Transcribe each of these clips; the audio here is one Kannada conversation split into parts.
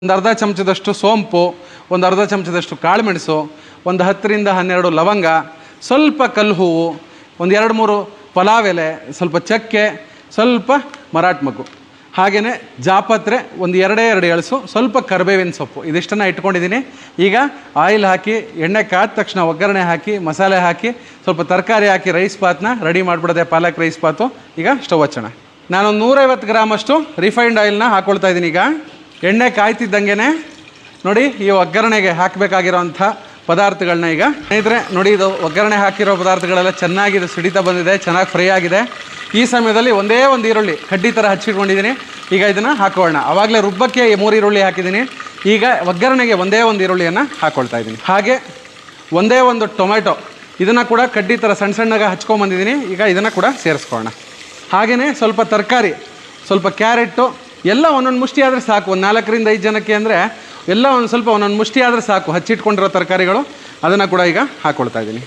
ಒಂದು ಅರ್ಧ ಚಮಚದಷ್ಟು ಸೋಂಪು ಒಂದು ಅರ್ಧ ಚಮಚದಷ್ಟು ಕಾಳುಮೆಣಸು ಒಂದು ಹತ್ತರಿಂದ ಹನ್ನೆರಡು ಲವಂಗ ಸ್ವಲ್ಪ ಕಲ್ಲು ಹೂವು ಒಂದು ಎರಡು ಮೂರು ಪಲಾವ್ ಎಲೆ ಸ್ವಲ್ಪ ಚಕ್ಕೆ ಸ್ವಲ್ಪ ಮರಾಠ್ ಮಗು ಹಾಗೆಯೇ ಜಾಪತ್ರೆ ಒಂದು ಎರಡೇ ಎರಡು ಎಳಸು ಸ್ವಲ್ಪ ಕರಿಬೇವಿನ ಸೊಪ್ಪು ಇದಿಷ್ಟನ್ನು ಇಟ್ಕೊಂಡಿದ್ದೀನಿ ಈಗ ಆಯಿಲ್ ಹಾಕಿ ಎಣ್ಣೆ ಕಾದ ತಕ್ಷಣ ಒಗ್ಗರಣೆ ಹಾಕಿ ಮಸಾಲೆ ಹಾಕಿ ಸ್ವಲ್ಪ ತರಕಾರಿ ಹಾಕಿ ರೈಸ್ ಬಾತ್ನ ರೆಡಿ ಮಾಡಿಬಿಡೋದೆ ಪಾಲಕ್ ರೈಸ್ ಬಾತು ಈಗ ಸ್ಟವ್ ಹಚ್ಚೋಣ ನಾನೊಂದು ನೂರೈವತ್ತು ಗ್ರಾಮಷ್ಟು ರಿಫೈನ್ಡ್ ಆಯಿಲ್ನ ಹಾಕ್ಕೊಳ್ತಾ ಇದ್ದೀನಿ ಈಗ ಎಣ್ಣೆ ಕಾಯ್ತಿದ್ದಂಗೆ ನೋಡಿ ಈ ಒಗ್ಗರಣೆಗೆ ಹಾಕಬೇಕಾಗಿರೋಂಥ ಪದಾರ್ಥಗಳನ್ನ ಈಗ ಸ್ನೇಹಿತರೆ ನೋಡಿ ಇದು ಒಗ್ಗರಣೆ ಹಾಕಿರೋ ಪದಾರ್ಥಗಳೆಲ್ಲ ಚೆನ್ನಾಗಿ ಇದು ಸಿಡಿತಾ ಬಂದಿದೆ ಚೆನ್ನಾಗಿ ಫ್ರೈ ಆಗಿದೆ ಈ ಸಮಯದಲ್ಲಿ ಒಂದೇ ಒಂದು ಈರುಳ್ಳಿ ಕಡ್ಡಿ ಥರ ಹಚ್ಚಿಟ್ಕೊಂಡಿದ್ದೀನಿ ಈಗ ಇದನ್ನು ಹಾಕೋಣ ಆವಾಗಲೇ ರುಬ್ಬಕ್ಕೆ ಈ ಮೂರು ಈರುಳ್ಳಿ ಹಾಕಿದ್ದೀನಿ ಈಗ ಒಗ್ಗರಣೆಗೆ ಒಂದೇ ಒಂದು ಈರುಳ್ಳಿಯನ್ನು ಹಾಕ್ಕೊಳ್ತಾ ಇದ್ದೀನಿ ಹಾಗೆ ಒಂದೇ ಒಂದು ಟೊಮೆಟೊ ಇದನ್ನು ಕೂಡ ಕಡ್ಡಿ ಥರ ಸಣ್ಣ ಸಣ್ಣಗೆ ಹಚ್ಕೊಂಬಂದಿದ್ದೀನಿ ಈಗ ಇದನ್ನು ಕೂಡ ಸೇರಿಸ್ಕೊಳ್ಳೋಣ ಹಾಗೆಯೇ ಸ್ವಲ್ಪ ತರಕಾರಿ ಸ್ವಲ್ಪ ಕ್ಯಾರೆಟ್ಟು ಎಲ್ಲ ಒಂದೊಂದು ಮುಷ್ಟಿ ಆದರೆ ಸಾಕು ಒಂದು ನಾಲ್ಕರಿಂದ ಐದು ಜನಕ್ಕೆ ಅಂದರೆ ಎಲ್ಲ ಒಂದು ಸ್ವಲ್ಪ ಒಂದೊಂದು ಮುಷ್ಟಿ ಆದರೆ ಸಾಕು ಹಚ್ಚಿಟ್ಕೊಂಡಿರೋ ತರಕಾರಿಗಳು ಅದನ್ನು ಕೂಡ ಈಗ ಹಾಕ್ಕೊಳ್ತಾ ಇದ್ದೀನಿ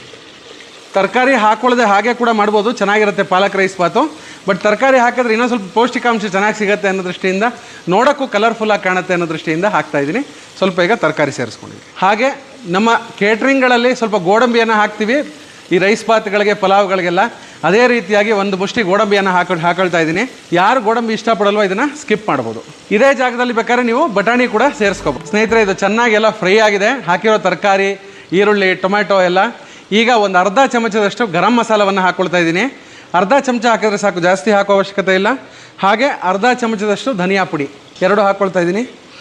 ತರಕಾರಿ ಹಾಕೊಳ್ಳದೆ ಹಾಗೆ ಕೂಡ ಮಾಡ್ಬೋದು ಚೆನ್ನಾಗಿರುತ್ತೆ ಪಾಲಕ್ ರೈಸ್ ಬಾತು ಬಟ್ ತರಕಾರಿ ಹಾಕಿದ್ರೆ ಇನ್ನೂ ಸ್ವಲ್ಪ ಪೌಷ್ಟಿಕಾಂಶ ಚೆನ್ನಾಗಿ ಸಿಗುತ್ತೆ ಅನ್ನೋ ದೃಷ್ಟಿಯಿಂದ ನೋಡೋಕ್ಕೂ ಕಲರ್ಫುಲ್ಲಾಗಿ ಕಾಣುತ್ತೆ ಅನ್ನೋ ದೃಷ್ಟಿಯಿಂದ ಹಾಕ್ತಾ ಇದ್ದೀನಿ ಸ್ವಲ್ಪ ಈಗ ತರಕಾರಿ ಸೇರಿಸ್ಕೊಂಡಿದ್ದೀನಿ ಹಾಗೆ ನಮ್ಮ ಕೇಟ್ರಿಂಗ್ಗಳಲ್ಲಿ ಸ್ವಲ್ಪ ಗೋಡಂಬಿಯನ್ನು ಹಾಕ್ತೀವಿ ಈ ರೈಸ್ ಬಾತ್ಗಳಿಗೆ ಪಲಾವ್ಗಳಿಗೆಲ್ಲ ಅದೇ ರೀತಿಯಾಗಿ ಒಂದು ಮುಷ್ಟಿ ಗೋಡಂಬಿಯನ್ನು ಹಾಕೊಂಡು ಹಾಕೊಳ್ತಾ ಇದ್ದೀನಿ ಯಾರು ಗೋಡಂಬಿ ಇಷ್ಟಪಡಲ್ವೋ ಇದನ್ನು ಸ್ಕಿಪ್ ಮಾಡ್ಬೋದು ಇದೇ ಜಾಗದಲ್ಲಿ ಬೇಕಾದ್ರೆ ನೀವು ಬಟಾಣಿ ಕೂಡ ಸೇರಿಸ್ಕೋಬೋದು ಸ್ನೇಹಿತರೆ ಇದು ಚೆನ್ನಾಗಿ ಎಲ್ಲ ಫ್ರೈ ಆಗಿದೆ ಹಾಕಿರೋ ತರಕಾರಿ ಈರುಳ್ಳಿ ಟೊಮ್ಯಾಟೊ ಎಲ್ಲ ಈಗ ಒಂದು ಅರ್ಧ ಚಮಚದಷ್ಟು ಗರಂ ಮಸಾಲವನ್ನು ಹಾಕ್ಕೊಳ್ತಾ ಇದ್ದೀನಿ ಅರ್ಧ ಚಮಚ ಹಾಕಿದ್ರೆ ಸಾಕು ಜಾಸ್ತಿ ಹಾಕೋ ಅವಶ್ಯಕತೆ ಇಲ್ಲ ಹಾಗೆ ಅರ್ಧ ಚಮಚದಷ್ಟು ಧನಿಯಾ ಪುಡಿ ಎರಡು ಹಾಕ್ಕೊಳ್ತಾ ಇದ್ದೀನಿ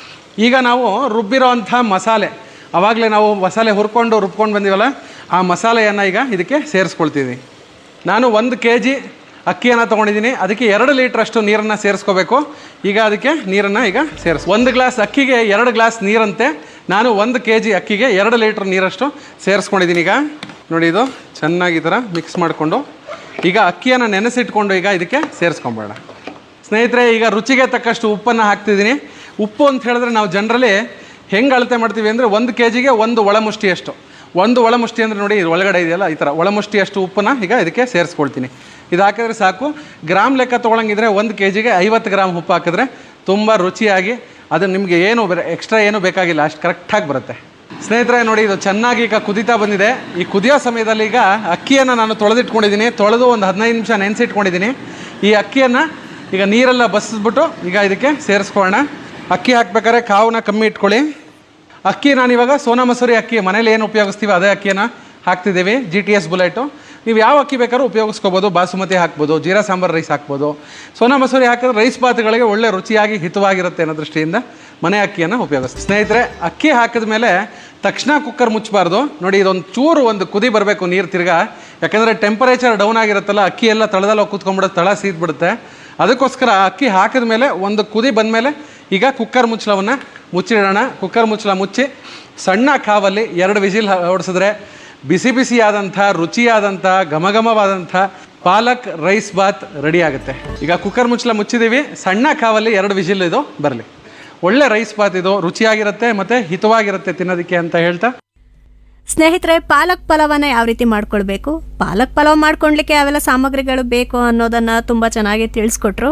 ಈಗ ನಾವು ರುಬ್ಬಿರೋ ಅಂಥ ಮಸಾಲೆ ಆವಾಗಲೇ ನಾವು ಮಸಾಲೆ ಹುರ್ಕೊಂಡು ರುಬ್ಕೊಂಡು ಬಂದೀವಲ್ಲ ಆ ಮಸಾಲೆಯನ್ನು ಈಗ ಇದಕ್ಕೆ ಸೇರಿಸ್ಕೊಳ್ತಿದ್ದೀನಿ ನಾನು ಒಂದು ಕೆ ಜಿ ಅಕ್ಕಿಯನ್ನು ತೊಗೊಂಡಿದ್ದೀನಿ ಅದಕ್ಕೆ ಎರಡು ಲೀಟ್ರಷ್ಟು ನೀರನ್ನು ಸೇರಿಸ್ಕೋಬೇಕು ಈಗ ಅದಕ್ಕೆ ನೀರನ್ನು ಈಗ ಸೇರಿಸ್ ಒಂದು ಗ್ಲಾಸ್ ಅಕ್ಕಿಗೆ ಎರಡು ಗ್ಲಾಸ್ ನೀರಂತೆ ನಾನು ಒಂದು ಕೆ ಜಿ ಅಕ್ಕಿಗೆ ಎರಡು ಲೀಟ್ರ್ ನೀರಷ್ಟು ಸೇರಿಸ್ಕೊಂಡಿದ್ದೀನಿ ಈಗ ನೋಡಿ ಇದು ಚೆನ್ನಾಗಿ ಈ ಥರ ಮಿಕ್ಸ್ ಮಾಡಿಕೊಂಡು ಈಗ ಅಕ್ಕಿಯನ್ನು ನೆನೆಸಿಟ್ಕೊಂಡು ಈಗ ಇದಕ್ಕೆ ಸೇರಿಸ್ಕೊಂಬೇಡ ಸ್ನೇಹಿತರೆ ಈಗ ರುಚಿಗೆ ತಕ್ಕಷ್ಟು ಉಪ್ಪನ್ನು ಹಾಕ್ತಿದ್ದೀನಿ ಉಪ್ಪು ಅಂತ ಹೇಳಿದ್ರೆ ನಾವು ಜನರಲಿ ಹೆಂಗೆ ಅಳತೆ ಮಾಡ್ತೀವಿ ಅಂದರೆ ಒಂದು ಕೆ ಜಿಗೆ ಒಂದು ಒಳಮುಷ್ಟಿಯಷ್ಟು ಒಂದು ಒಳಮುಷ್ಟಿ ಅಂದರೆ ನೋಡಿ ಇದು ಒಳಗಡೆ ಇದೆಯಲ್ಲ ಈ ಥರ ಒಳಮುಷ್ಟಿಯಷ್ಟು ಉಪ್ಪನ್ನು ಈಗ ಇದಕ್ಕೆ ಸೇರಿಸ್ಕೊಳ್ತೀನಿ ಇದು ಹಾಕಿದ್ರೆ ಸಾಕು ಗ್ರಾಮ್ ಲೆಕ್ಕ ತೊಗೊಳಂಗಿದ್ರೆ ಒಂದು ಕೆ ಜಿಗೆ ಐವತ್ತು ಗ್ರಾಮ್ ಉಪ್ಪು ಹಾಕಿದ್ರೆ ತುಂಬ ರುಚಿಯಾಗಿ ಅದು ನಿಮಗೆ ಏನು ಬೇರೆ ಎಕ್ಸ್ಟ್ರಾ ಏನು ಬೇಕಾಗಿಲ್ಲ ಅಷ್ಟು ಕರೆಕ್ಟಾಗಿ ಬರುತ್ತೆ ಸ್ನೇಹಿತರೆ ನೋಡಿ ಇದು ಚೆನ್ನಾಗಿ ಈಗ ಕುದೀತಾ ಬಂದಿದೆ ಈ ಕುದಿಯೋ ಸಮಯದಲ್ಲಿ ಈಗ ಅಕ್ಕಿಯನ್ನು ನಾನು ತೊಳೆದಿಟ್ಕೊಂಡಿದ್ದೀನಿ ತೊಳೆದು ಒಂದು ಹದಿನೈದು ನಿಮಿಷ ನೆನೆಸಿಟ್ಕೊಂಡಿದ್ದೀನಿ ಈ ಅಕ್ಕಿಯನ್ನು ಈಗ ನೀರೆಲ್ಲ ಬಸಿದ್ಬಿಟ್ಟು ಈಗ ಇದಕ್ಕೆ ಸೇರಿಸ್ಕೊಳ್ಳೋಣ ಅಕ್ಕಿ ಹಾಕ್ಬೇಕಾದ್ರೆ ಕಾವನ್ನ ಕಮ್ಮಿ ಇಟ್ಕೊಳ್ಳಿ ಅಕ್ಕಿ ನಾನಿವಾಗ ಸೋನಾ ಮಸೂರಿ ಅಕ್ಕಿ ಮನೇಲಿ ಏನು ಉಪಯೋಗಿಸ್ತೀವಿ ಅದೇ ಅಕ್ಕಿಯನ್ನು ಹಾಕ್ತಿದ್ದೀವಿ ಜಿ ಟಿ ಎಸ್ ಬುಲೆಟು ನೀವು ಯಾವ ಅಕ್ಕಿ ಬೇಕಾದ್ರೂ ಉಪಯೋಗಿಸ್ಕೋಬೋದು ಬಾಸುಮತಿ ಹಾಕ್ಬೋದು ಜೀರಾ ಸಾಂಬಾರು ರೈಸ್ ಹಾಕ್ಬೋದು ಸೋನಾ ಮಸೂರಿ ಹಾಕಿದ್ರೆ ರೈಸ್ ಬಾತ್ಗಳಿಗೆ ಒಳ್ಳೆ ರುಚಿಯಾಗಿ ಹಿತವಾಗಿರುತ್ತೆ ಅನ್ನೋ ದೃಷ್ಟಿಯಿಂದ ಮನೆ ಅಕ್ಕಿಯನ್ನು ಉಪಯೋಗಿಸ್ತೀವಿ ಸ್ನೇಹಿತರೆ ಅಕ್ಕಿ ಹಾಕಿದ ಮೇಲೆ ತಕ್ಷಣ ಕುಕ್ಕರ್ ಮುಚ್ಚಬಾರ್ದು ನೋಡಿ ಇದೊಂದು ಚೂರು ಒಂದು ಕುದಿ ಬರಬೇಕು ನೀರು ತಿರ್ಗಾ ಯಾಕಂದರೆ ಟೆಂಪರೇಚರ್ ಡೌನ್ ಆಗಿರುತ್ತಲ್ಲ ಅಕ್ಕಿ ಎಲ್ಲ ತಳದಲ್ಲಿ ಕೂತ್ಕೊಂಡ್ಬಿಡುತ್ತೆ ತಳ ಸೀದ್ಬಿಡುತ್ತೆ ಅದಕ್ಕೋಸ್ಕರ ಅಕ್ಕಿ ಹಾಕಿದ ಮೇಲೆ ಒಂದು ಕುದಿ ಬಂದಮೇಲೆ ಈಗ ಕುಕ್ಕರ್ ಮುಚ್ಚಳವನ್ನು ಮುಚ್ಚಿಡೋಣ ಕುಕ್ಕರ್ ಮುಚ್ಚಳ ಮುಚ್ಚಿ ಸಣ್ಣ ಕಾವಲ್ಲಿ ಎರಡು ವಿಸಿಲ್ ಹೊಡಿಸಿದ್ರೆ ಬಿಸಿ ಬಿಸಿಯಾದಂಥ ರುಚಿಯಾದಂಥ ಘಮಘಮವಾದಂಥ ಪಾಲಕ್ ರೈಸ್ ಬಾತ್ ರೆಡಿ ಆಗುತ್ತೆ ಈಗ ಕುಕ್ಕರ್ ಮುಚ್ಚಳ ಮುಚ್ಚಿದ್ದೀವಿ ಸಣ್ಣ ಕಾವಲ್ಲಿ ಎರಡು ವಿಸಿಲ್ ಇದು ಬರಲಿ ಒಳ್ಳೆ ರೈಸ್ ಬಾತ್ ಇದು ರುಚಿಯಾಗಿರುತ್ತೆ ಮತ್ತು ಹಿತವಾಗಿರುತ್ತೆ ತಿನ್ನೋದಕ್ಕೆ ಅಂತ ಹೇಳ್ತಾ ಸ್ನೇಹಿತರೆ ಪಾಲಕ್ ಪಲಾವನ್ನ ಯಾವ ರೀತಿ ಮಾಡ್ಕೊಳ್ಬೇಕು ಪಾಲಕ್ ಪಲಾವ್ ಮಾಡ್ಕೊಳ್ಲಿಕ್ಕೆ ಯಾವೆಲ್ಲ ಸಾಮಗ್ರಿಗಳು ಬೇಕು ಅನ್ನೋದನ್ನ ತುಂಬ ಚೆನ್ನಾಗಿ ತಿಳಿಸ್ಕೊಟ್ರು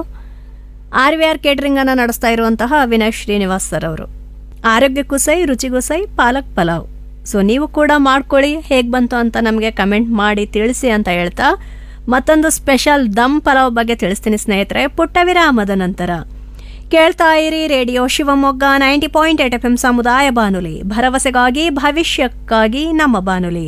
ಆರ್ ವಿ ಆರ್ ಕೇಟ್ರಿಂಗನ್ನು ನಡೆಸ್ತಾ ಇರುವಂತಹ ಅವಿನಾಶ್ ಶ್ರೀನಿವಾಸ್ ಸರ್ ಅವರು ಆರೋಗ್ಯಕ್ಕೂ ಸೈ ರುಚಿಗೂ ಸೈ ಪಾಲಕ್ ಪಲಾವ್ ಸೊ ನೀವು ಕೂಡ ಮಾಡ್ಕೊಳ್ಳಿ ಹೇಗೆ ಬಂತು ಅಂತ ನಮಗೆ ಕಮೆಂಟ್ ಮಾಡಿ ತಿಳಿಸಿ ಅಂತ ಹೇಳ್ತಾ ಮತ್ತೊಂದು ಸ್ಪೆಷಲ್ ದಮ್ ಪಲಾವ್ ಬಗ್ಗೆ ತಿಳಿಸ್ತೀನಿ ಸ್ನೇಹಿತರೆ ಪುಟ್ಟ ವಿರಾಮದ ನಂತರ ಕೇಳ್ತಾ ಇರಿ radio Shivamogga ninety point eight F M ಸಮುದಾಯ ಬಾನುಲಿ ಭರವಸೆಗಾಗಿ ಭವಿಷ್ಯಕ್ಕಾಗಿ ನಮ್ಮ ಬಾನುಲಿ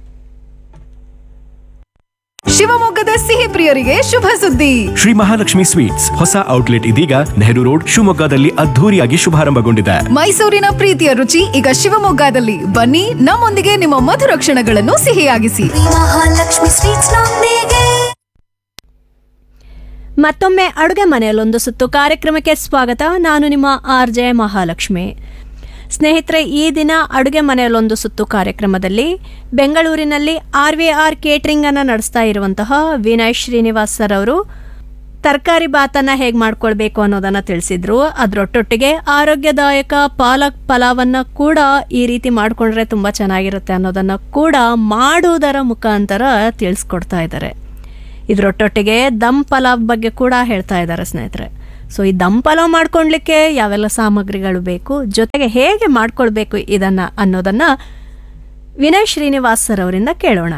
ಶಿವಮೊಗ್ಗದ ಸಿಹಿ ಪ್ರಿಯರಿಗೆ ಶುಭ ಸುದ್ದಿ ಶ್ರೀ ಮಹಾಲಕ್ಷ್ಮಿ ಸ್ವೀಟ್ಸ್ ಹೊಸ ಔಟ್ಲೆಟ್ ಇದೀಗ ನೆಹರು ರೋಡ್ ಶಿವಮೊಗ್ಗದಲ್ಲಿ ಅದ್ಧೂರಿಯಾಗಿ ಶುಭಾರಂಭಗೊಂಡಿದೆ ಮೈಸೂರಿನ ಪ್ರೀತಿಯ ರುಚಿ ಈಗ ಶಿವಮೊಗ್ಗದಲ್ಲಿ ಬನ್ನಿ ನಮ್ಮೊಂದಿಗೆ ನಿಮ್ಮ ಮಧುರ ಕ್ಷಣಗಳನ್ನು ಸಿಹಿಯಾಗಿಸಿ ಮಹಾಲಕ್ಷ್ಮಿ ಸ್ವೀಟ್ಸ್ ನೊಂದಿಗೆ ಮತ್ತೊಮ್ಮೆ ಅಡುಗೆ ಮನೆಯಲ್ಲೊಂದು ಸುತ್ತು ಕಾರ್ಯಕ್ರಮಕ್ಕೆ ಸ್ವಾಗತ ನಾನು ನಿಮ್ಮ ಆರ್ ಜೆ ಮಹಾಲಕ್ಷ್ಮಿ ಸ್ನೇಹಿತರೆ ಈ ದಿನ ಅಡುಗೆ ಮನೆಯಲ್ಲೊಂದು ಸುತ್ತು ಕಾರ್ಯಕ್ರಮದಲ್ಲಿ ಬೆಂಗಳೂರಿನಲ್ಲಿ ಆರ್ ವಿ ಆರ್ ಕೇಟ್ರಿಂಗನ್ನು ನಡೆಸ್ತಾ ಇರುವಂತಹ ವಿನಯ್ ಶ್ರೀನಿವಾಸ್ ಸರ್ ಅವರು ತರಕಾರಿ ಬಾತನ್ನು ಹೇಗೆ ಮಾಡ್ಕೊಳ್ಬೇಕು ಅನ್ನೋದನ್ನು ತಿಳಿಸಿದ್ರು ಅದರೊಟ್ಟೊಟ್ಟಿಗೆ ಆರೋಗ್ಯದಾಯಕ ಪಾಲಕ್ ಪಲಾವನ್ನು ಕೂಡ ಈ ರೀತಿ ಮಾಡಿಕೊಂಡ್ರೆ ತುಂಬ ಚೆನ್ನಾಗಿರುತ್ತೆ ಅನ್ನೋದನ್ನು ಕೂಡ ಮಾಡುವುದರ ಮುಖಾಂತರ ತಿಳಿಸ್ಕೊಡ್ತಾ ಇದ್ದಾರೆ ಇದರೊಟ್ಟೊಟ್ಟಿಗೆ ದಮ್ ಪಲಾವ್ ಬಗ್ಗೆ ಕೂಡ ಹೇಳ್ತಾ ಇದ್ದಾರೆ ಸ್ನೇಹಿತರೆ ಸೊ ಈ ದಮ್ ಪಲಾವ್ ಮಾಡ್ಕೊಳ್ಲಿಕ್ಕೆ ಯಾವೆಲ್ಲ ಸಾಮಗ್ರಿಗಳು ಬೇಕು ಜೊತೆಗೆ ಹೇಗೆ ಮಾಡ್ಕೊಳ್ಬೇಕು ಇದನ್ನು ಅನ್ನೋದನ್ನು ವಿನಯ್ ಶ್ರೀನಿವಾಸ್ ಸರ್ ಅವರಿಂದ ಕೇಳೋಣ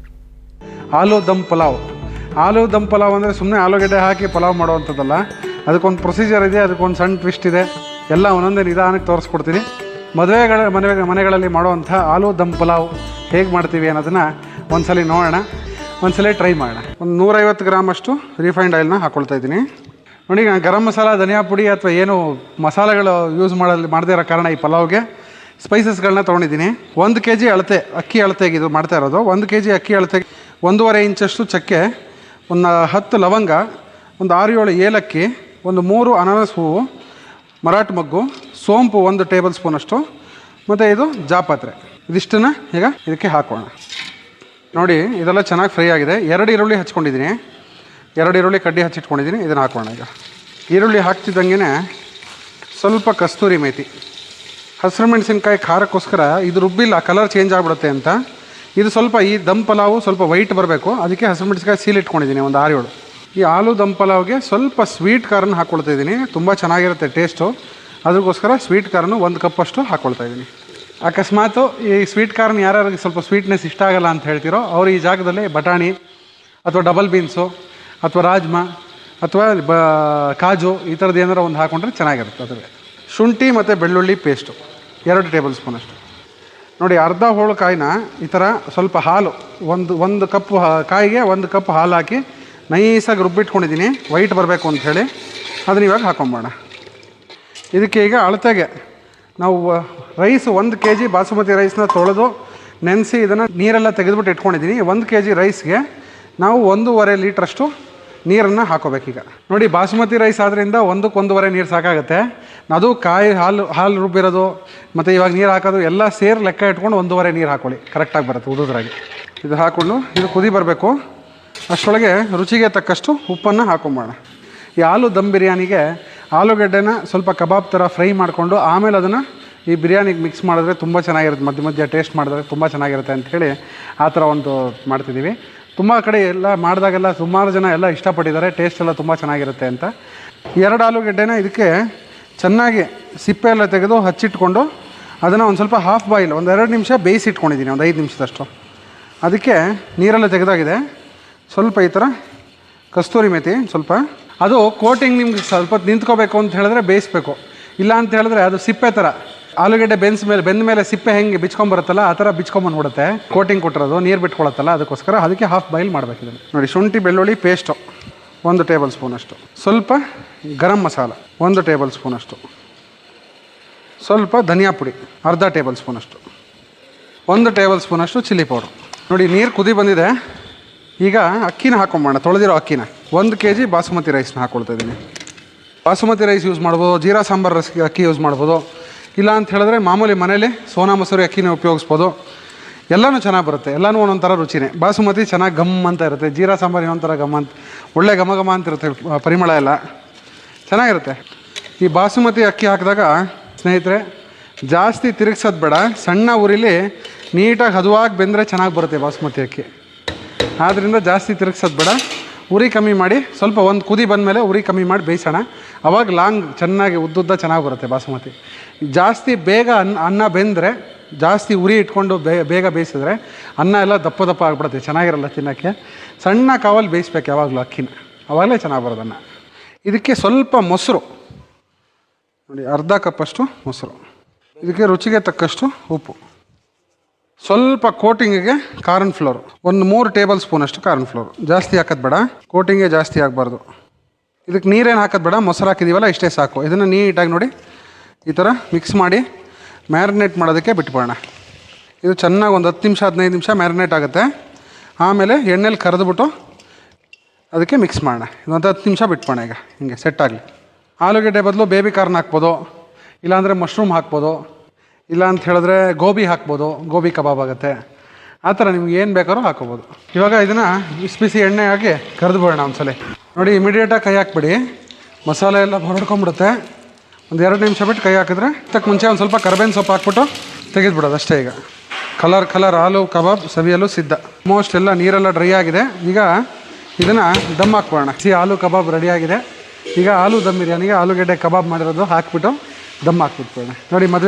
ಆಲೂ ದಮ್ ಪಲಾವ್ ಆಲೂ ದಮ್ ಪಲಾವ್ ಅಂದರೆ ಸುಮ್ಮನೆ ಆಲೂಗಡ್ಡೆ ಹಾಕಿ ಪಲಾವ್ ಮಾಡುವಂಥದ್ದಲ್ಲ ಅದಕ್ಕೊಂದು ಪ್ರೊಸೀಜರ್ ಇದೆ ಅದಕ್ಕೊಂದು ಸಣ್ಣ ಟ್ವಿಸ್ಟ್ ಇದೆ ಎಲ್ಲ ಒಂದೊಂದೇ ನಿಧಾನಕ್ಕೆ ತೋರಿಸ್ಕೊಡ್ತೀನಿ ಮದುವೆಗಳ ಮನೆ ಮನೆಗಳಲ್ಲಿ ಮಾಡುವಂಥ ಆಲೂ ದಮ್ ಪಲಾವ್ ಹೇಗೆ ಮಾಡ್ತೀವಿ ಅನ್ನೋದನ್ನು ಒಂದ್ಸಲಿ ನೋಡೋಣ ಒಂದ್ಸಲ ಟ್ರೈ ಮಾಡೋಣ ಒಂದು ನೂರೈವತ್ತು ಗ್ರಾಮ್ ಅಷ್ಟು ರಿಫೈನ್ಡ್ ಆಯಿಲ್ನ ಹಾಕ್ಕೊಳ್ತಾ ಇದ್ದೀನಿ ನೋಡಿ ನಾನು ಗರಂ ಮಸಾಲ ಧನಿಯಾ ಪುಡಿ ಅಥವಾ ಏನು ಮಸಾಲೆಗಳು ಯೂಸ್ ಮಾಡಲು ಮಾಡದೇ ಇರೋ ಕಾರಣ ಈ ಪಲಾವ್ಗೆ ಸ್ಪೈಸಸ್ಗಳನ್ನ ತೊಗೊಂಡಿದ್ದೀನಿ ಒಂದು ಕೆ ಜಿ ಅಳತೆ ಅಕ್ಕಿ ಅಳತೆಗೆ ಇದು ಮಾಡ್ತಾ ಇರೋದು ಒಂದು ಕೆ ಜಿ ಅಕ್ಕಿ ಅಳತೆಗೆ ಒಂದೂವರೆ ಇಂಚಷ್ಟು ಚಕ್ಕೆ ಒಂದು ಹತ್ತು ಲವಂಗ ಒಂದು ಆರು ಏಳು ಏಲಕ್ಕಿ ಒಂದು ಮೂರು ಅನಾನಸ್ ಹೂವು ಮರಾಠ ಮಗ್ಗು ಸೋಂಪು ಒಂದು ಟೇಬಲ್ ಸ್ಪೂನಷ್ಟು ಮತ್ತು ಇದು ಜಾಪತ್ರೆ ಇದಿಷ್ಟನ್ನು ಈಗ ಇದಕ್ಕೆ ಹಾಕೋಣ ನೋಡಿ ಇದೆಲ್ಲ ಚೆನ್ನಾಗಿ ಫ್ರೈ ಆಗಿದೆ ಎರಡು ಈರುಳ್ಳಿ ಹಚ್ಕೊಂಡಿದ್ದೀನಿ ಎರಡು ಈರುಳ್ಳಿ ಕಡ್ಡಿ ಹಚ್ಚಿಟ್ಕೊಂಡಿದ್ದೀನಿ ಇದನ್ನು ಹಾಕೋಣ ಈಗ ಈರುಳ್ಳಿ ಹಾಕ್ತಿದ್ದಂಗೆ ಸ್ವಲ್ಪ ಕಸ್ತೂರಿ ಮೇಥಿ ಹಸಿರು ಮೆಣಸಿನ್ಕಾಯಿ ಖಾರಕ್ಕೋಸ್ಕರ ಇದು ರುಬ್ಬಿಲ್ಲ ಕಲರ್ ಚೇಂಜ್ ಆಗಿಬಿಡುತ್ತೆ ಅಂತ ಇದು ಸ್ವಲ್ಪ ಈ ದಮ್ ಪಲಾವು ಸ್ವಲ್ಪ ವೈಟ್ ಬರಬೇಕು ಅದಕ್ಕೆ ಹಸಿರು ಮೆಣಸಿನ್ಕಾಯಿ ಸೀಲ್ ಇಟ್ಕೊಂಡಿದ್ದೀನಿ ಒಂದು ಆರು ಏಳು ಈ ಆಲೂ ದಮ್ ಪಲಾವ್ಗೆ ಸ್ವಲ್ಪ ಸ್ವೀಟ್ ಖಾರನ ಹಾಕ್ಕೊಳ್ತಾ ಇದ್ದೀನಿ ತುಂಬ ಚೆನ್ನಾಗಿರುತ್ತೆ ಟೇಸ್ಟು ಅದಕ್ಕೋಸ್ಕರ ಸ್ವೀಟ್ ಖಾರನು ಒಂದು ಕಪ್ಪಷ್ಟು ಹಾಕ್ಕೊಳ್ತಾ ಇದ್ದೀನಿ ಅಕಸ್ಮಾತು ಈ ಸ್ವೀಟ್ ಕಾರ್ನ್ ಯಾರ್ಯಾರಿಗೆ ಸ್ವಲ್ಪ ಸ್ವೀಟ್ನೆಸ್ ಇಷ್ಟ ಆಗಲ್ಲ ಅಂತ ಹೇಳ್ತೀರೋ ಅವ್ರು ಈ ಜಾಗದಲ್ಲಿ ಬಟಾಣಿ ಅಥವಾ ಡಬಲ್ ಬೀನ್ಸು ಅಥವಾ ರಾಜ್ಮಾ ಅಥವಾ ಬ ಕಾಜು ಈ ಥರದ್ದು ಏನಾರು ಒಂದು ಹಾಕ್ಕೊಂಡ್ರೆ ಚೆನ್ನಾಗಿರುತ್ತೆ ಅದ್ರಲ್ಲಿ ಶುಂಠಿ ಮತ್ತು ಬೆಳ್ಳುಳ್ಳಿ ಪೇಸ್ಟು ಎರಡು ಟೇಬಲ್ ಸ್ಪೂನಷ್ಟು ನೋಡಿ ಅರ್ಧ ಹೋಳು ಕಾಯಿನ ಈ ಥರ ಸ್ವಲ್ಪ ಹಾಲು ಒಂದು ಒಂದು ಕಪ್ ಕಾಯಿಗೆ ಒಂದು ಕಪ್ ಹಾಲು ಹಾಕಿ ನೈಸಾಗಿ ರುಬ್ಬಿಟ್ಕೊಂಡಿದ್ದೀನಿ ವೈಟ್ ಬರಬೇಕು ಅಂತ ಹೇಳಿ ಅದನ್ನ ಇವಾಗ ಹಾಕೊಂಬೋಣ ಇದಕ್ಕೆ ಈಗ ಅಳತೆಗೆ ನಾವು ರೈಸ್ ಒಂದು ಕೆ ಜಿ ಬಾಸುಮತಿ ರೈಸ್ನ ತೊಳೆದು ನೆನೆಸಿ ಇದನ್ನು ನೀರೆಲ್ಲ ತೆಗೆದುಬಿಟ್ಟು ಇಟ್ಕೊಂಡಿದ್ದೀನಿ ಒಂದು ಕೆ ಜಿ ರೈಸ್ಗೆ ನಾವು ಒಂದೂವರೆ ಲೀಟ್ರಷ್ಟು ನೀರನ್ನು ಹಾಕೋಬೇಕೀಗ ನೋಡಿ ಬಾಸುಮತಿ ರೈಸ್ ಆದ್ದರಿಂದ ಒಂದಕ್ಕೆ ಒಂದೂವರೆ ನೀರು ಸಾಕಾಗುತ್ತೆ ಅದು ಕಾಯಿ ಹಾಲು ಹಾಲು ರುಬ್ಬಿರೋದು ಮತ್ತು ಇವಾಗ ನೀರು ಹಾಕೋದು ಎಲ್ಲ ಸೇರಿ ಲೆಕ್ಕ ಇಟ್ಕೊಂಡು ಒಂದೂವರೆ ನೀರು ಹಾಕೊಳ್ಳಿ ಕರೆಕ್ಟಾಗಿ ಬರುತ್ತೆ ಉದುದ್ರಾಗಿ ಇದು ಹಾಕ್ಕೊಂಡು ಇದು ಕುದಿ ಬರಬೇಕು ಅಷ್ಟರೊಳಗೆ ರುಚಿಗೆ ತಕ್ಕಷ್ಟು ಉಪ್ಪನ್ನು ಹಾಕೊಂಬೋಣ ಈ ಆಲೂ ದಮ್ ಬಿರಿಯಾನಿಗೆ ಆಲೂಗಡ್ಡೆನ ಸ್ವಲ್ಪ ಕಬಾಬ್ ಥರ ಫ್ರೈ ಮಾಡಿಕೊಂಡು ಆಮೇಲೆ ಅದನ್ನು ಈ ಬಿರಿಯಾನಿಗೆ ಮಿಕ್ಸ್ ಮಾಡಿದ್ರೆ ತುಂಬ ಚೆನ್ನಾಗಿರುತ್ತೆ ಮಧ್ಯ ಮಧ್ಯ ಟೇಸ್ಟ್ ಮಾಡಿದ್ರೆ ತುಂಬ ಚೆನ್ನಾಗಿರುತ್ತೆ ಅಂಥೇಳಿ ಆ ಥರ ಒಂದು ಮಾಡ್ತಿದ್ದೀವಿ ತುಂಬ ಕಡೆ ಎಲ್ಲ ಮಾಡಿದಾಗೆಲ್ಲ ಸುಮಾರು ಜನ ಎಲ್ಲ ಇಷ್ಟಪಟ್ಟಿದ್ದಾರೆ ಟೇಸ್ಟ್ ಎಲ್ಲ ತುಂಬ ಚೆನ್ನಾಗಿರುತ್ತೆ ಅಂತ ಎರಡು ಆಲೂಗಡ್ಡೆನ ಇದಕ್ಕೆ ಚೆನ್ನಾಗಿ ಸಿಪ್ಪೆ ಎಲ್ಲ ತೆಗೆದು ಹಚ್ಚಿಟ್ಕೊಂಡು ಅದನ್ನು ಒಂದು ಸ್ವಲ್ಪ ಹಾಫ್ ಬಾಯ್ಲ್ ಒಂದು ಎರಡು ನಿಮಿಷ ಬೇಯಿಸಿಟ್ಕೊಂಡಿದ್ದೀನಿ ಒಂದು ಐದು ನಿಮಿಷದಷ್ಟು ಅದಕ್ಕೆ ನೀರೆಲ್ಲ ತೆಗೆದಾಗಿದೆ ಸ್ವಲ್ಪ ಈ ಥರ ಕಸ್ತೂರಿ ಮೇಥಿ ಸ್ವಲ್ಪ ಅದು ಕೋಟಿಂಗ್ ನಿಮ್ಗೆ ಸ್ವಲ್ಪ ಹೊತ್ತು ನಿಂತ್ಕೋಬೇಕು ಅಂತ ಹೇಳಿದ್ರೆ ಬೇಯಿಸ್ಬೇಕು ಇಲ್ಲ ಅಂತ ಹೇಳಿದ್ರೆ ಅದು ಸಿಪ್ಪೆ ಥರ ಆಲೂಗಡ್ಡೆ ಬೆನ್ಸ್ ಮೇಲೆ ಬೆಂದ ಮೇಲೆ ಸಿಪ್ಪೆ ಹೆಂಗೆ ಬಿಚ್ಕೊಂಬರುತ್ತಲ್ಲ ಆ ಥರ ಬಿಚ್ಕೊಂಬಂದ್ಬಿಡುತ್ತೆ ಕೋಟಿಂಗ್ ಕೊಟ್ಟಿರೋದು ನೀರು ಬಿಟ್ಕೊಳತ್ತಲ್ಲ ಅದಕ್ಕೋಸ್ಕರ ಅದಕ್ಕೆ ಹಾಫ್ ಬಾಯ್ಲ್ ಮಾಡಬೇಕು ಇದನ್ನು ನೋಡಿ ಶುಂಠಿ ಬೆಳ್ಳುಳ್ಳಿ ಪೇಸ್ಟು ಒಂದು ಟೇಬಲ್ ಸ್ಪೂನಷ್ಟು ಸ್ವಲ್ಪ ಗರಂ ಮಸಾಲ ಒಂದು ಟೇಬಲ್ ಸ್ಪೂನಷ್ಟು ಸ್ವಲ್ಪ ಧನಿಯಾ ಪುಡಿ ಅರ್ಧ ಟೇಬಲ್ ಸ್ಪೂನಷ್ಟು ಒಂದು ಟೇಬಲ್ ಸ್ಪೂನಷ್ಟು ಚಿಲ್ಲಿ ಪೌಡ್ರ್ ನೋಡಿ ನೀರು ಕುದಿ ಬಂದಿದೆ ಈಗ ಅಕ್ಕಿನ ಹಾಕೊಂಬೋಣ ತೊಳೆದಿರೋ ಅಕ್ಕಿನ ಒಂದು ಕೆ ಜಿ ಬಾಸುಮತಿ ರೈಸ್ನ ಹಾಕ್ಕೊಳ್ತಾ ಇದ್ದೀನಿ ಬಾಸುಮತಿ ರೈಸ್ ಯೂಸ್ ಮಾಡ್ಬೋದು ಜೀರಾ ಸಾಂಬಾರು ರಸ್ ಅಕ್ಕಿ ಯೂಸ್ ಮಾಡ್ಬೋದು ಇಲ್ಲ ಅಂತ ಹೇಳಿದ್ರೆ ಮಾಮೂಲಿ ಮನೇಲಿ ಸೋನಾ ಮಸೂರಿ ಅಕ್ಕಿನ ಉಪಯೋಗಿಸ್ಬೋದು ಎಲ್ಲನೂ ಚೆನ್ನಾಗಿ ಬರುತ್ತೆ ಎಲ್ಲನೂ ಒಂದೊಂದು ಥರ ರುಚಿನೇ ಬಾಸುಮತಿ ಚೆನ್ನಾಗಿ ಗಮ್ ಅಂತ ಇರುತ್ತೆ ಜೀರಾ ಸಾಂಬಾರು ಇನ್ನೊಂಥರ ಗಮ್ ಅಂತ ಒಳ್ಳೆ ಘಮ ಘಮ ಅಂತ ಇರುತ್ತೆ ಆ, ಪರಿಮಳ ಎಲ್ಲ ಚೆನ್ನಾಗಿರುತ್ತೆ ಈ ಬಾಸುಮತಿ ಅಕ್ಕಿ ಹಾಕಿದಾಗ ಸ್ನೇಹಿತರೆ ಜಾಸ್ತಿ ತಿರುಗ್ಸೋದು ಬೇಡ ಸಣ್ಣ ಉರಿಲಿ ನೀಟಾಗಿ ಹದವಾಗಿ ಬೆಂದರೆ ಚೆನ್ನಾಗಿ ಬರುತ್ತೆ ಬಾಸುಮತಿ ಅಕ್ಕಿ ಆದ್ದರಿಂದ ಜಾಸ್ತಿ ತಿರುಗ್ಸೋದು ಬೇಡ ಉರಿ ಕಮ್ಮಿ ಮಾಡಿ ಸ್ವಲ್ಪ ಒಂದು ಕುದಿ ಬಂದಮೇಲೆ ಉರಿ ಕಮ್ಮಿ ಮಾಡಿ ಬೇಯಿಸೋಣ ಅವಾಗ ಲಾಂಗ್ ಚೆನ್ನಾಗಿ ಉದ್ದುದ್ದ ಚೆನ್ನಾಗಿ ಬರುತ್ತೆ ಬಾಸುಮತಿ ಜಾಸ್ತಿ ಬೇಗ ಅನ್ನ ಅನ್ನ ಬೆಂದರೆ ಜಾಸ್ತಿ ಉರಿ ಇಟ್ಕೊಂಡು ಬೇ ಬೇಗ ಬೇಯಿಸಿದ್ರೆ ಅನ್ನ ಎಲ್ಲ ದಪ್ಪ ದಪ್ಪ ಆಗ್ಬಿಡುತ್ತೆ ಚೆನ್ನಾಗಿರಲ್ಲ ತಿನ್ನೋಕ್ಕೆ ಸಣ್ಣ ಕಾವಲ್ಲಿ ಬೇಯಿಸ್ಬೇಕು ಯಾವಾಗಲೂ ಅಕ್ಕಿನ ಆವಾಗಲೇ ಚೆನ್ನಾಗಿ ಬರೋದು ಅನ್ನ ಇದಕ್ಕೆ ಸ್ವಲ್ಪ ಮೊಸರು ನೋಡಿ ಅರ್ಧ ಕಪ್ಪಷ್ಟು ಮೊಸರು ಇದಕ್ಕೆ ರುಚಿಗೆ ತಕ್ಕಷ್ಟು ಉಪ್ಪು ಸ್ವಲ್ಪ ಕೋಟಿಂಗಿಗೆ ಕಾರ್ನ್ ಫ್ಲೋರ್ ಒಂದು ಮೂರು ಟೇಬಲ್ ಸ್ಪೂನಷ್ಟು ಕಾರ್ನ್ ಫ್ಲೋರ್ ಜಾಸ್ತಿ ಹಾಕೋದು ಬೇಡ ಕೋಟಿಂಗೆ ಜಾಸ್ತಿ ಆಗಬಾರ್ದು ಇದಕ್ಕೆ ನೀರೇನು ಹಾಕೋದು ಬೇಡ ಮೊಸರು ಹಾಕಿದ್ದೀವಲ್ಲ ಇಷ್ಟೇ ಸಾಕು ಇದನ್ನು ನೀಟಾಗಿ ನೋಡಿ ಈ ಥರ ಮಿಕ್ಸ್ ಮಾಡಿ ಮ್ಯಾರಿನೇಟ್ ಮಾಡೋದಕ್ಕೆ ಬಿಟ್ಬಿಡೋಣ ಇದು ಚೆನ್ನಾಗಿ ಒಂದು ಹತ್ತು ನಿಮಿಷ ಹದಿನೈದು ನಿಮಿಷ ಮ್ಯಾರಿನೇಟ್ ಆಗುತ್ತೆ ಆಮೇಲೆ ಎಣ್ಣೆಲಿ ಕರೆದ್ಬಿಟ್ಟು ಅದಕ್ಕೆ ಮಿಕ್ಸ್ ಮಾಡೋಣ ಇದೊಂದು ಹತ್ತು ನಿಮಿಷ ಬಿಟ್ಬೋಣ ಈಗ ಹಿಂಗೆ ಸೆಟ್ ಆಗಲಿ ಆಲೂಗೆಡ್ಡೆ ಬದಲು ಬೇಬಿ ಕಾರ್ನ್ ಹಾಕ್ಬೋದು ಇಲ್ಲಾಂದರೆ ಮಶ್ರೂಮ್ ಹಾಕ್ಬೋದು ಇಲ್ಲ ಅಂತ ಹೇಳಿದ್ರೆ ಗೋಬಿ ಹಾಕ್ಬೋದು ಗೋಬಿ ಕಬಾಬ್ ಆಗುತ್ತೆ ಆ ಥರ ನಿಮ್ಗೆ ಏನು ಬೇಕಾದ್ರೂ ಹಾಕೋಬೋದು ಇವಾಗ ಇದನ್ನು ಬಿಸಿ ಬಿಸಿ ಎಣ್ಣೆ ಹಾಕಿ ಕರೆದು ಬಿಡೋಣ ಒಂದ್ಸಲ ನೋಡಿ ಇಮಿಡಿಯೇಟಾಗಿ ಕೈ ಹಾಕ್ಬಿಡಿ ಮಸಾಲೆ ಎಲ್ಲ ಹೊರಡ್ಕೊಂಬಿಡುತ್ತೆ ಒಂದು ಎರಡು ನಿಮಿಷ ಬಿಟ್ಟು ಕೈ ಹಾಕಿದ್ರೆ ಅದಕ್ಕೆ ಮುಂಚೆ ಒಂದು ಸ್ವಲ್ಪ ಕರ್ಬೇವಿನ ಸೊಪ್ಪು ಹಾಕ್ಬಿಟ್ಟು ತೆಗೆದುಬಿಡೋದು ಅಷ್ಟೇ ಈಗ ಕಲರ್ ಕಲರ್ ಆಲೂ ಕಬಾಬ್ ಸವಿಯಲು ಸಿದ್ಧ ಮೋಸ್ಟ್ ಎಲ್ಲ ನೀರೆಲ್ಲ ಡ್ರೈ ಆಗಿದೆ ಈಗ ಇದನ್ನು ದಮ್ ಹಾಕ್ಬೋಣ ಸಿ ಆಲೂ ಕಬಾಬ್ ರೆಡಿಯಾಗಿದೆ ಈಗ ಆಲೂ ದಮ್ ಬಿರಿಯಾನಿಗೆ ಆಲೂಗಡ್ಡೆ ಕಬಾಬ್ ಮಾಡಿರೋದು ಹಾಕ್ಬಿಟ್ಟು ದಮ್ ಹಾಕ್ಬಿಟ್ಕೊಳ್ಳೋಣ ನೋಡಿ ಮದುವೆ